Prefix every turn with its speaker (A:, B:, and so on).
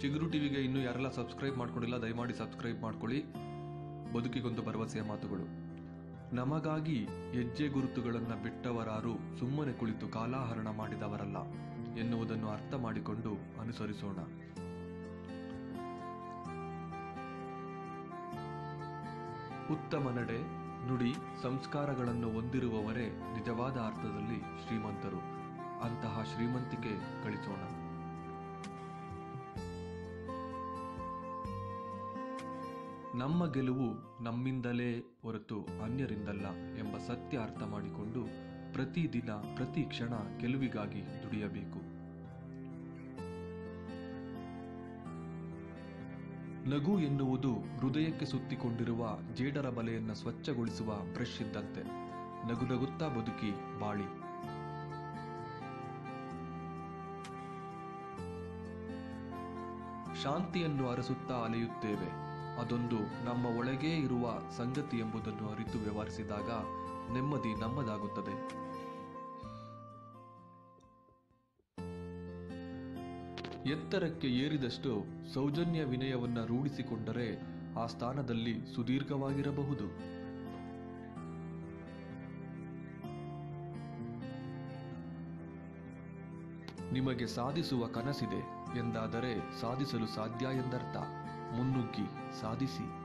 A: ಚಿಗುರು ಟಿವಿಗೆ ಇನ್ನೂ ಯಾರೆಲ್ಲ ಸಬ್ಸ್ಕ್ರೈಬ್ ಮಾಡ್ಕೊಂಡಿಲ್ಲ ದಯಮಾಡಿ ಸಬ್ಸ್ಕ್ರೈಬ್ ಮಾಡ್ಕೊಳ್ಳಿ ಬದುಕಿಗೊಂದು ಭರವಸೆಯ ಮಾತುಗಳು ನಮಗಾಗಿ ಹೆಜ್ಜೆ ಗುರುತುಗಳನ್ನು ಬಿಟ್ಟವರಾರು ಸುಮ್ಮನೆ ಕುಳಿತು ಕಾಲಾಹರಣ ಮಾಡಿದವರಲ್ಲ ಎನ್ನುವುದನ್ನು ಅರ್ಥ ಮಾಡಿಕೊಂಡು ಅನುಸರಿಸೋಣ ಉತ್ತಮ ನಡೆ ನುಡಿ ಸಂಸ್ಕಾರಗಳನ್ನು ಹೊಂದಿರುವವರೇ ನಿಜವಾದ ಅರ್ಥದಲ್ಲಿ ಶ್ರೀಮಂತರು ಅಂತಹ ಶ್ರೀಮಂತಿಕೆ ಗಳಿಸೋಣ ನಮ್ಮ ಗೆಲುವು ನಮ್ಮಿಂದಲೇ ಹೊರತು ಅನ್ಯರಿಂದಲ್ಲ ಎಂಬ ಸತ್ಯ ಅರ್ಥ ಮಾಡಿಕೊಂಡು ಪ್ರತಿದಿನ ಪ್ರತಿ ಕ್ಷಣ ಗೆಲುವಿಗಾಗಿ ದುಡಿಯಬೇಕು ನಗು ಎನ್ನುವುದು ಹೃದಯಕ್ಕೆ ಸುತ್ತಿಕೊಂಡಿರುವ ಜೇಡರ ಬಲೆಯನ್ನು ಸ್ವಚ್ಛಗೊಳಿಸುವ ಬ್ರಷ್ ಇದ್ದಂತೆ ನಗು ನಗುತ್ತಾ ಬದುಕಿ ಬಾಳಿ ಶಾಂತಿಯನ್ನು ಅರಸುತ್ತಾ ಅಲೆಯುತ್ತೇವೆ ಅದೊಂದು ನಮ್ಮ ಒಳಗೇ ಇರುವ ಸಂಗತಿ ಎಂಬುದನ್ನು ಅರಿತು ವ್ಯವಹರಿಸಿದಾಗ ನೆಮ್ಮದಿ ನಮ್ಮದಾಗುತ್ತದೆ ಎತ್ತರಕ್ಕೆ ಏರಿದಷ್ಟು ಸೌಜನ್ಯ ವಿನಯವನ್ನ ರೂಢಿಸಿಕೊಂಡರೆ ಆ ಸ್ಥಾನದಲ್ಲಿ ಸುದೀರ್ಘವಾಗಿರಬಹುದು ನಿಮಗೆ ಸಾಧಿಸುವ ಕನಸಿದೆ ಎಂದಾದರೆ ಸಾಧಿಸಲು ಸಾಧ್ಯ ಎಂದರ್ಥ ಮುನ್ನುಗ್ಗಿ ಸಾಧಿಸಿ